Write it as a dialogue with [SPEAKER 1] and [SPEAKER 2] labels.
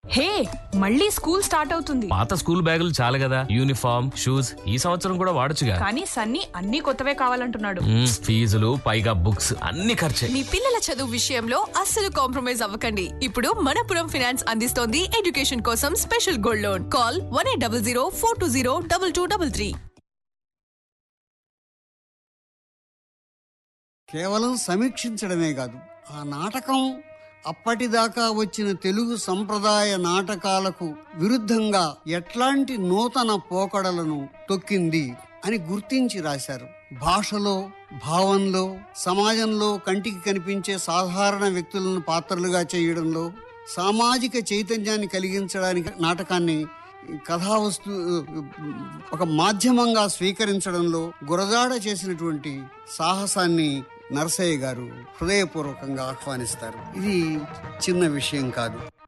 [SPEAKER 1] హే మళ్ళీ school start అవుతుంది
[SPEAKER 2] పాత స్కూల్ బ్యాగులు చాలు కదా యూనిఫామ్ షూస్ ఈ సంవత్సరం కూడా వాడొచ్చుగా
[SPEAKER 1] కానీ సన్నీ అన్ని కొత్తవే కావాలంటున్నాడు
[SPEAKER 2] మ్మ్, ఫీజులు పైగా బుక్స్ అన్ని ఖర్చే
[SPEAKER 3] మీ పిల్లల చదువు విషయంలో అస్సలు కాంప్రమైజ్ అవ్వకండి ఇప్పుడు మనపురం ఫైనాన్స్ అందిస్తోంది ఎడ్యుకేషన్ కోసం special gold loan call one eight double zero four two zero double two double three
[SPEAKER 4] కేవలం సమీక్షించడమే కాదు ఆ నాటకం అప్పటిదాకా వచ్చిన తెలుగు సంప్రదాయ నాటకాలకు విరుద్ధంగా ఎట్లాంటి నూతన పోకడలను తొక్కింది అని గుర్తించి రాశారు భాషలో భావంలో సమాజంలో కంటికి కనిపించే సాధారణ వ్యక్తులను పాత్రలుగా చేయడంలో సామాజిక చైతన్యాన్ని కలిగించడానికి నాటకాన్ని కథావస్తు ఒక మాధ్యమంగా స్వీకరించడంలో గురజాడ చేసినటువంటి సాహసాన్ని నరసయ్య గారు హృదయపూర్వకంగా ఆహ్వానిస్తారు ఇది చిన్న విషయం కాదు